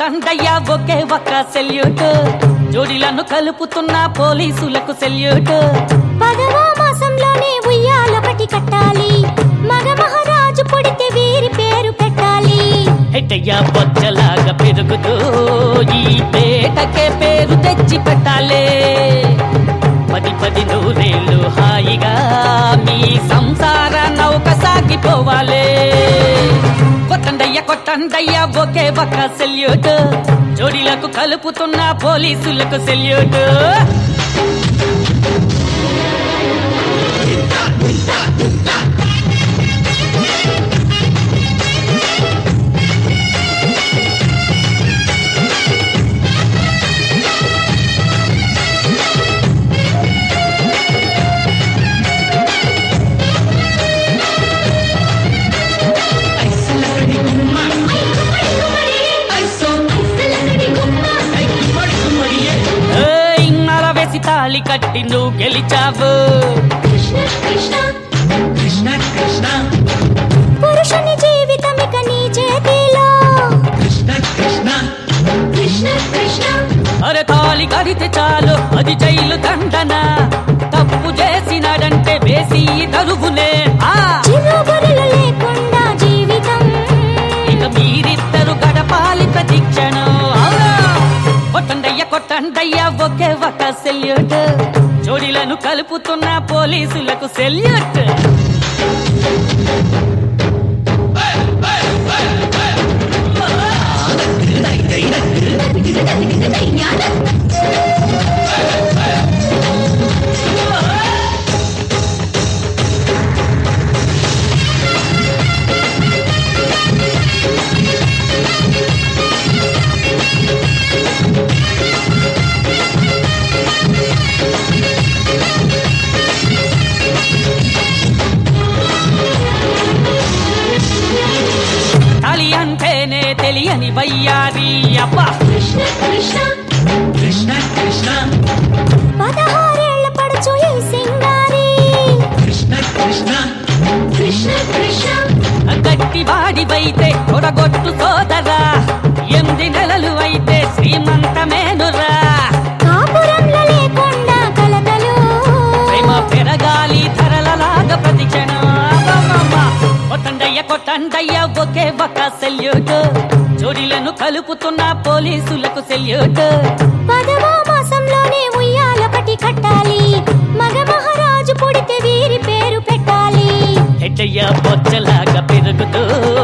కొట్టండయ్యా ఒకే ఒక్క సెల్యూట్ జోడిలను కలుపుతున్న పోలీసులకు సెల్యూట్ పదవ మాసంలోనే ఉయ్యాలొకటి కట్టాలి మగ మహారాజు పుడితే వీరి పేరు పెట్టాలి హెట్టయ్యా బొచ్చలాగా పెరుగుతూ ఈ పేటకే పేరు తెచ్చి పెట్టాలే పది పది నూరేళ్ళు హాయిగా మీ సంసార నౌక సాగిపోవాలే కొట్టండయ్య కొట్టండయ్య ఒకే ఒక్క సెల్యూట్ జోడీలకు కలుపుతున్న పోలీసులకు సెల్యూట్ ఏయ్, నర వేసి తాళి కట్టి నువ్వు గెలిచావు కృష్ణ కృష్ణ పురుషుని జీవితం ఇక నీ చేతిలో కృష్ణ కృష్ణ కృష్ణ కృష్ణ అరే తాళి కడితే చాలు అది జైలు దండన తప్పు చేసినాడంటే వేసి తరుగునే ఆ చిరుబురులు లేకుండా జీవితం ఇక మీరిద్దరు గడపాలి ప్రతి క్షణం అవునా? కొట్టండయ్య కొట్టండయ్య ఒకే ఒక సెల్యూట్ జోడీలను కలుపుతున్న పోలీసులకు సెల్యూట్ తాళి అంటేనే తెలియని వయ్యారి అబ్బా కృష్ణ కృష్ణ కృష్ణ కృష్ణ పదహారేళ్ల పడుచు ఈ సింగారి కృష్ణ కృష్ణ కృష్ణ కృష్ణ గట్టి వాడివైతే కొడగొట్టు సోదరా ఎనిమిది నెలలు అయితే శ్రీమంతమేనురా కాపురంలో లేకుండా కలతలు ప్రేమ పెరగాలి ధరలలాగా ప్రతి క్షణం అబ్బమ్మమ్మ. కొట్టండయ్య కొట్టండయ్య ఒకే ఒక సెల్యూట్ జోడీలను కలుపుతున్న పోలీసులకు సెల్యూట్ పదవ మాసంలోనే ఉయ్యాలొకటి కట్టాలి మగ మహారాజు పుడితే వీరి పేరు పెట్టాలి హెడ్డయ్య బొచ్చలాగా పెరుగుతూ